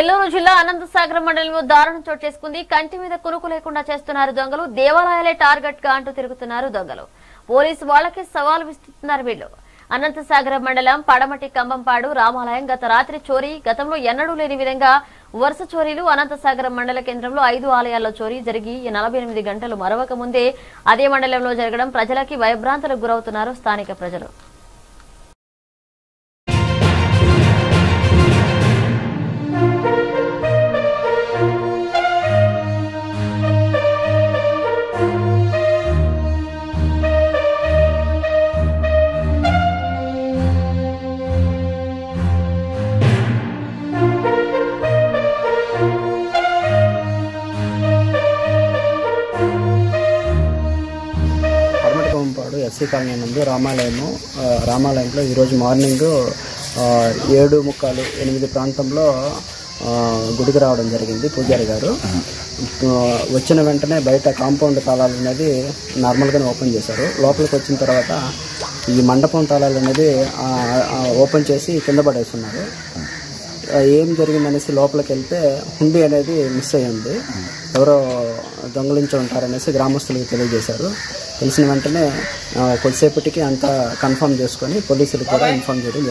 నెల్లూరు జిల్లా అనంతసాగరం మండలంలో దారుణం చోటు చేసుకుంది కంటి మీద కునుకు లేకుండా చేస్తున్నారు దొంగలు దేవాలయాలే టార్గెట్ గా అంటూ తిరుగుతున్నారు దొంగలు పోలీసు వాళ్ళకి సవాల్ విస్తున్నారు వీళ్ళు అనంతసాగరం మండలం పడమటి కంబంపాడు రామాలయం గత రాత్రి చోరీ గతంలో ఎన్నడూ లేని విధంగా వరుస చోరీలు అనంతసాగరం మండల కేంద్రంలో ఐదు ఆలయాల్లో చోరీ జరిగి నలభై ఎనిమిది గంటలు మరవక ముందే అదే మండలంలో జరగడం ప్రజలకి భయభ్రాంతులకు గురవుతున్నారు స్థానిక ప్రజలు పడమటికొంపాడు ఎస్సీ కాలనీ నందు రామాలయము ఆ, రామాలయంలో ఈరోజు మార్నింగ్ ఆ, ఏడు ముక్కాలు ఎనిమిది ప్రాంతంలో ఆ, గుడికి రావడం జరిగింది పూజారి గారు ఆ, వచ్చిన వెంటనే బయట కాంపౌండ్ తాళాలు అనేది నార్మల్గానే ఓపెన్ చేశారు లోపలికి వచ్చిన తర్వాత ఈ మండపం తాళాలు అనేది ఆ, ఆ, ఓపెన్ చేసి కింద పడేస్తున్నారు ఆ, ఏం జరిగిందనేసి లోపలికి వెళ్తే హుండీ అనేది మిస్ అయ్యి ఉంది ఎవరో దొంగలించి ఉంటారనేసి గ్రామస్తులకు తెలియజేశారు తెలిసిన వెంటనే ఆ, కొద్దిసేపటికి అంతా కన్ఫర్మ్ చేసుకొని పోలీసులకు కూడా ఇన్ఫార్మ్ చేయడం జరిగింది.